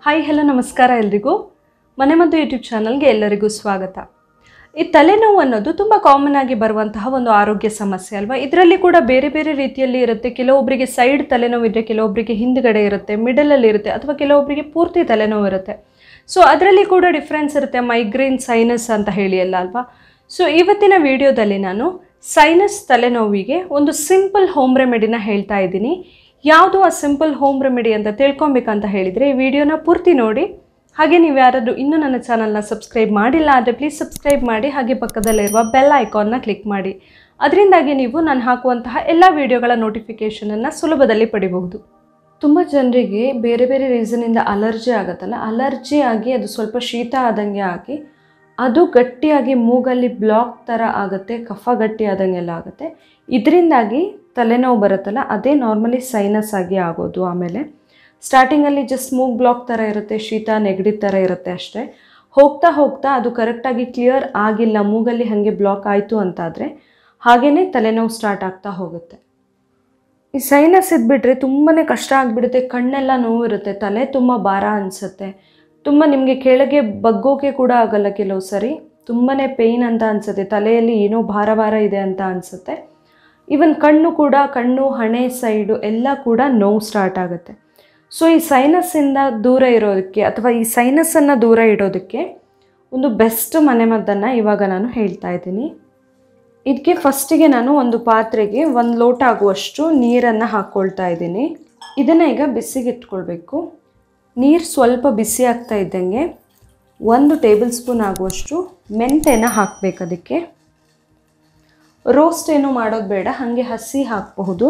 hi hello ನಮಸ್ಕಾರ ಎಲ್ರಿಗೂ ಮನೆಮದ್ದು ಯೂಟ್ಯೂಬ್ ಚಾನಲ್ಗೆ ಎಲ್ಲರಿಗೂ ಸ್ವಾಗತ ಈ ತಲೆನೋವು ಅನ್ನೋದು ತುಂಬ ಕಾಮನ್ ಆಗಿ ಬರುವಂತಹ ಒಂದು ಆರೋಗ್ಯ ಸಮಸ್ಯೆ ಅಲ್ವಾ ಇದರಲ್ಲಿ ಕೂಡ ಬೇರೆ ಬೇರೆ ರೀತಿಯಲ್ಲಿ ಇರುತ್ತೆ ಕೆಲವೊಬ್ಬರಿಗೆ ಸೈಡ್ ತಲೆನೋವು ಇದ್ದರೆ ಕೆಲವೊಬ್ಬರಿಗೆ ಹಿಂದ್ಗಡೆ ಇರುತ್ತೆ ಮಿಡಲಲ್ಲಿ ಇರುತ್ತೆ ಅಥವಾ ಕೆಲವೊಬ್ಬರಿಗೆ ಪೂರ್ತಿ ತಲೆನೋವು ಇರುತ್ತೆ ಸೊ ಅದರಲ್ಲಿ ಕೂಡ ಡಿಫ್ರೆನ್ಸ್ ಇರುತ್ತೆ ಮೈಗ್ರೇನ್ ಸೈನಸ್ ಅಂತ ಹೇಳಿ ಅಲ್ಲ ಅಲ್ವಾ ಸೊ ಇವತ್ತಿನ ವಿಡಿಯೋದಲ್ಲಿ ನಾನು ಸೈನಸ್ ತಲೆನೋವಿಗೆ ಒಂದು ಸಿಂಪಲ್ ಹೋಮ್ ರೆಮಿಡಿನ ಹೇಳ್ತಾ ಇದ್ದೀನಿ ಯಾವುದು ಆ ಸಿಂಪಲ್ ಹೋಮ್ ರೆಮಿಡಿ ಅಂತ ತಿಳ್ಕೊಬೇಕಂತ ಹೇಳಿದರೆ ಈ ವಿಡಿಯೋನ ಪೂರ್ತಿ ನೋಡಿ ಹಾಗೆ ನೀವು ಯಾರಾದರೂ ಇನ್ನೂ ನನ್ನ ಚಾನಲ್ನ ಸಬ್ಸ್ಕ್ರೈಬ್ ಮಾಡಿಲ್ಲ ಆದರೆ ಪ್ಲೀಸ್ ಸಬ್ಸ್ಕ್ರೈಬ್ ಮಾಡಿ ಹಾಗೆ ಪಕ್ಕದಲ್ಲಿರುವ ಬೆಲ್ ಐಕಾನ್ನ ಕ್ಲಿಕ್ ಮಾಡಿ ಅದರಿಂದಾಗಿ ನೀವು ನಾನು ಹಾಕುವಂತಹ ಎಲ್ಲ ವಿಡಿಯೋಗಳ ನೋಟಿಫಿಕೇಷನನ್ನು ಸುಲಭದಲ್ಲಿ ಪಡಿಬಹುದು ತುಂಬ ಜನರಿಗೆ ಬೇರೆ ಬೇರೆ ರೀಸನಿಂದ ಅಲರ್ಜಿ ಆಗುತ್ತಲ್ಲ ಅಲರ್ಜಿ ಆಗಿ ಅದು ಸ್ವಲ್ಪ ಶೀತ ಆದಂಗೆ ಆಗಿ ಅದು ಗಟ್ಟಿಯಾಗಿ ಮೂಗಲ್ಲಿ ಬ್ಲಾಕ್ ಥರ ಆಗುತ್ತೆ ಕಫ ಗಟ್ಟಿ ಆದಂಗೆಲ್ಲ ಆಗುತ್ತೆ ಇದರಿಂದಾಗಿ ತಲೆನೋವು ಬರುತ್ತಲ್ಲ ಅದೇ ನಾರ್ಮಲಿ ಸೈನಸ್ ಆಗಿ ಆಗೋದು ಆಮೇಲೆ ಸ್ಟಾರ್ಟಿಂಗಲ್ಲಿ ಜಸ್ಟ್ ಮೂಗ್ ಬ್ಲಾಕ್ ಥರ ಇರುತ್ತೆ ಶೀತ ನೆಗಡಿ ಥರ ಇರುತ್ತೆ ಅಷ್ಟೇ ಹೋಗ್ತಾ ಹೋಗ್ತಾ ಅದು ಕರೆಕ್ಟಾಗಿ ಕ್ಲಿಯರ್ ಆಗಿಲ್ಲ ಮೂಗಲ್ಲಿ ಹಾಗೆ ಬ್ಲಾಕ್ ಆಯಿತು ಅಂತಾದರೆ ಹಾಗೇ ತಲೆನೋವು ಸ್ಟಾರ್ಟ್ ಆಗ್ತಾ ಹೋಗುತ್ತೆ ಈ ಸೈನಸ್ ಇದ್ಬಿಟ್ರೆ ತುಂಬಾ ಕಷ್ಟ ಆಗಿಬಿಡುತ್ತೆ ಕಣ್ಣೆಲ್ಲ ನೋವು ಇರುತ್ತೆ ತಲೆ ತುಂಬ ಭಾರ ಅನಿಸುತ್ತೆ ತುಂಬ ನಿಮಗೆ ಕೆಳಗೆ ಬಗ್ಗೋಕೆ ಕೂಡ ಆಗಲ್ಲ ಕೆಲವು ಸರಿ ತುಂಬಾ ಪೇಯ್ನ್ ಅಂತ ಅನಿಸುತ್ತೆ ತಲೆಯಲ್ಲಿ ಏನೋ ಭಾರ ಭಾರ ಇದೆ ಅಂತ ಅನಿಸುತ್ತೆ ಈವನ್ ಕಣ್ಣು ಕೂಡ ಕಣ್ಣು ಹಣೆ ಸೈಡು ಎಲ್ಲ ಕೂಡ ನೋವು ಸ್ಟಾರ್ಟ್ ಆಗುತ್ತೆ ಸೊ ಈ ಸೈನಸ್ಸಿಂದ ದೂರ ಇರೋದಕ್ಕೆ ಅಥವಾ ಈ ಸೈನಸ್ಸನ್ನು ದೂರ ಇಡೋದಕ್ಕೆ ಒಂದು ಬೆಸ್ಟ್ ಮನೆಮದ್ದನ್ನು ಇವಾಗ ನಾನು ಹೇಳ್ತಾ ಇದ್ದೀನಿ ಇದಕ್ಕೆ ಫಸ್ಟಿಗೆ ನಾನು ಒಂದು ಪಾತ್ರೆಗೆ ಒಂದು ಲೋಟ ಆಗುವಷ್ಟು ನೀರನ್ನು ಹಾಕ್ಕೊಳ್ತಾ ಇದ್ದೀನಿ ಇದನ್ನು ಈಗ ಬಿಸಿಗೆ ಇಟ್ಕೊಳ್ಬೇಕು ನೀರು ಸ್ವಲ್ಪ ಬಿಸಿ ಆಗ್ತಾ ಇದ್ದಂಗೆ ಒಂದು ಟೇಬಲ್ ಸ್ಪೂನ್ ಆಗುವಷ್ಟು ಮೆಂತೆನ ಹಾಕಬೇಕು ಅದಕ್ಕೆ ರೋಸ್ಟ್ ಏನು ಮಾಡೋದು ಬೇಡ ಹಾಗೆ ಹಸಿ ಹಾಕಬಹುದು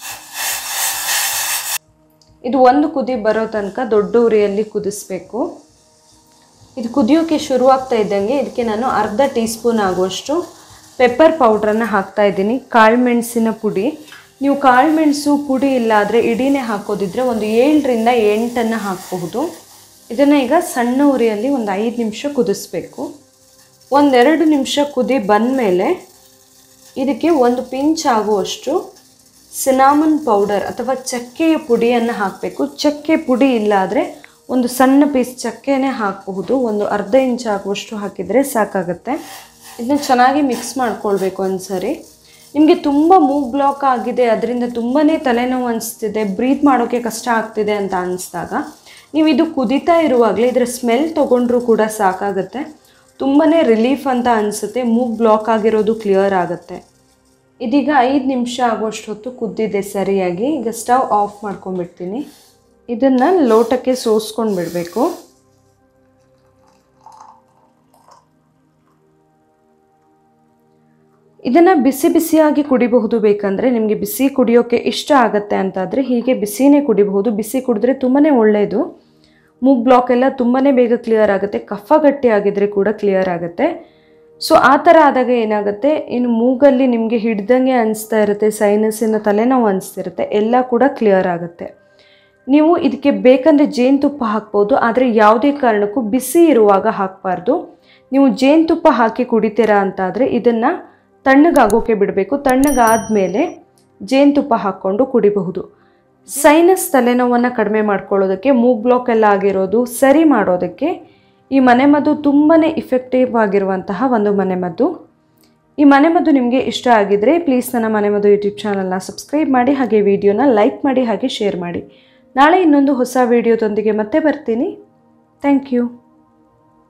ಇದು ಒಂದು ಕುದಿ ಬರೋ ತನಕ ದೊಡ್ಡ ಉರಿಯಲ್ಲಿ ಕುದಿಸ್ಬೇಕು ಇದು ಕುದಿಯೋಕ್ಕೆ ಶುರುವಾಗ್ತಾ ಇದ್ದಂಗೆ ಇದಕ್ಕೆ ನಾನು ಅರ್ಧ ಟೀ ಸ್ಪೂನ್ ಆಗುವಷ್ಟು ಪೆಪ್ಪರ್ ಪೌಡ್ರನ್ನು ಹಾಕ್ತಾ ಇದ್ದೀನಿ ಕಾಳುಮೆಣಸಿನ ಪುಡಿ ನೀವು ಕಾಳುಮೆಣಸು ಪುಡಿ ಇಲ್ಲ ಆದರೆ ಇಡೀನೇ ಹಾಕೋದಿದ್ರೆ ಒಂದು ಏಳರಿಂದ ಎಂಟನ್ನು ಹಾಕಬಹುದು ಇದನ್ನು ಈಗ ಸಣ್ಣ ಉರಿಯಲ್ಲಿ ಒಂದು ಐದು ನಿಮಿಷ ಕುದಿಸ್ಬೇಕು ಒಂದೆರಡು ನಿಮಿಷ ಕುದಿ ಬಂದಮೇಲೆ ಇದಕ್ಕೆ ಒಂದು ಪಿಂಚ್ ಆಗುವಷ್ಟು ಸಿನಾಮನ್ ಪೌಡರ್ ಅಥವಾ ಚಕ್ಕೆಯ ಪುಡಿಯನ್ನು ಹಾಕಬೇಕು ಚಕ್ಕೆ ಪುಡಿ ಇಲ್ಲ ಆದರೆ ಒಂದು ಸಣ್ಣ ಪೀಸ್ ಚಕ್ಕೆನೇ ಹಾಕಬಹುದು ಒಂದು ಅರ್ಧ ಇಂಚ್ ಆಗುವಷ್ಟು ಹಾಕಿದರೆ ಸಾಕಾಗುತ್ತೆ ಇದನ್ನ ಚೆನ್ನಾಗಿ ಮಿಕ್ಸ್ ಮಾಡ್ಕೊಳ್ಬೇಕು ಒಂದ್ಸರಿ ನಿಮಗೆ ತುಂಬ ಮೂಗ್ ಬ್ಲಾಕ್ ಆಗಿದೆ ಅದರಿಂದ ತುಂಬಾ ತಲೆನೋವು ಅನಿಸ್ತಿದೆ ಬ್ರೀತ್ ಮಾಡೋಕ್ಕೆ ಕಷ್ಟ ಆಗ್ತಿದೆ ಅಂತ ಅನಿಸ್ದಾಗ ನೀವು ಇದು ಕುದೀತಾ ಇರುವಾಗಲೇ ಇದರ ಸ್ಮೆಲ್ ತೊಗೊಂಡ್ರೂ ಕೂಡ ಸಾಕಾಗುತ್ತೆ ತುಂಬಾ ರಿಲೀಫ್ ಅಂತ ಅನಿಸುತ್ತೆ ಮೂಗ್ ಬ್ಲಾಕ್ ಆಗಿರೋದು ಕ್ಲಿಯರ್ ಆಗುತ್ತೆ ಇದೀಗ ಐದು ನಿಮಿಷ ಆಗುವಷ್ಟು ಹೊತ್ತು ಕುದ್ದಿದೆ ಸರಿಯಾಗಿ ಈಗ ಸ್ಟವ್ ಆಫ್ ಮಾಡ್ಕೊಂಡ್ಬಿಡ್ತೀನಿ ಇದನ್ನು ಲೋಟಕ್ಕೆ ಸೋಸ್ಕೊಂಡು ಬಿಡಬೇಕು ಇದನ್ನು ಬಿಸಿ ಬಿಸಿಯಾಗಿ ಕುಡಿಬಹುದು ಬೇಕಂದರೆ ನಿಮಗೆ ಬಿಸಿ ಕುಡಿಯೋಕ್ಕೆ ಇಷ್ಟ ಆಗುತ್ತೆ ಅಂತಾದರೆ ಹೀಗೆ ಬಿಸಿನೇ ಕುಡಿಬಹುದು ಬಿಸಿ ಕುಡಿದ್ರೆ ತುಂಬಾ ಒಳ್ಳೆಯದು ಮೂಗ್ ಬ್ಲಾಕ್ ಎಲ್ಲ ತುಂಬಾ ಬೇಗ ಕ್ಲಿಯರ್ ಆಗುತ್ತೆ ಕಫ ಗಟ್ಟಿ ಆಗಿದ್ರೆ ಕೂಡ ಕ್ಲಿಯರ್ ಆಗುತ್ತೆ ಸೊ ಆ ಥರ ಆದಾಗ ಏನಾಗುತ್ತೆ ಇನ್ನು ಮೂಗಲ್ಲಿ ನಿಮಗೆ ಹಿಡ್ದಂಗೆ ಅನಿಸ್ತಾ ಇರುತ್ತೆ ಸೈನಸ್ಸಿನ ತಲೆನೋವು ಅನಿಸ್ತಿರುತ್ತೆ ಎಲ್ಲ ಕೂಡ ಕ್ಲಿಯರ್ ಆಗುತ್ತೆ ನೀವು ಇದಕ್ಕೆ ಬೇಕಂದರೆ ಜೇನುತುಪ್ಪ ಹಾಕ್ಬೋದು ಆದರೆ ಯಾವುದೇ ಕಾರಣಕ್ಕೂ ಬಿಸಿ ಇರುವಾಗ ಹಾಕಬಾರ್ದು ನೀವು ಜೇನುತುಪ್ಪ ಹಾಕಿ ಕುಡಿತೀರಾ ಅಂತಾದರೆ ಇದನ್ನು ತಣ್ಣಗಾಗೋಕೆ ಬಿಡಬೇಕು ತಣ್ಣಗಾದಮೇಲೆ ಜೇನುತುಪ್ಪ ಹಾಕ್ಕೊಂಡು ಕುಡಿಬಹುದು ಸೈನಸ್ ತಲೆನೋವನ್ನು ಕಡಿಮೆ ಮಾಡ್ಕೊಳ್ಳೋದಕ್ಕೆ ಮೂಗ್ ಬ್ಲಾಕ್ ಎಲ್ಲ ಆಗಿರೋದು ಸರಿ ಮಾಡೋದಕ್ಕೆ ಈ ಮನೆಮದ್ದು ತುಂಬಾ ಇಫೆಕ್ಟಿವ್ ಆಗಿರುವಂತಹ ಒಂದು ಮನೆಮದ್ದು ಈ ಮನೆಮದ್ದು ನಿಮಗೆ ಇಷ್ಟ ಆಗಿದರೆ ಪ್ಲೀಸ್ ನನ್ನ ಮನೆಮದ್ದು ಯೂಟ್ಯೂಬ್ ಚಾನಲ್ನ ಸಬ್ಸ್ಕ್ರೈಬ್ ಮಾಡಿ ಹಾಗೆ ವಿಡಿಯೋನ ಲೈಕ್ ಮಾಡಿ ಹಾಗೆ ಶೇರ್ ಮಾಡಿ ನಾಳೆ ಇನ್ನೊಂದು ಹೊಸ ವಿಡಿಯೋದೊಂದಿಗೆ ಮತ್ತೆ ಬರ್ತೀನಿ ಥ್ಯಾಂಕ್ ಯು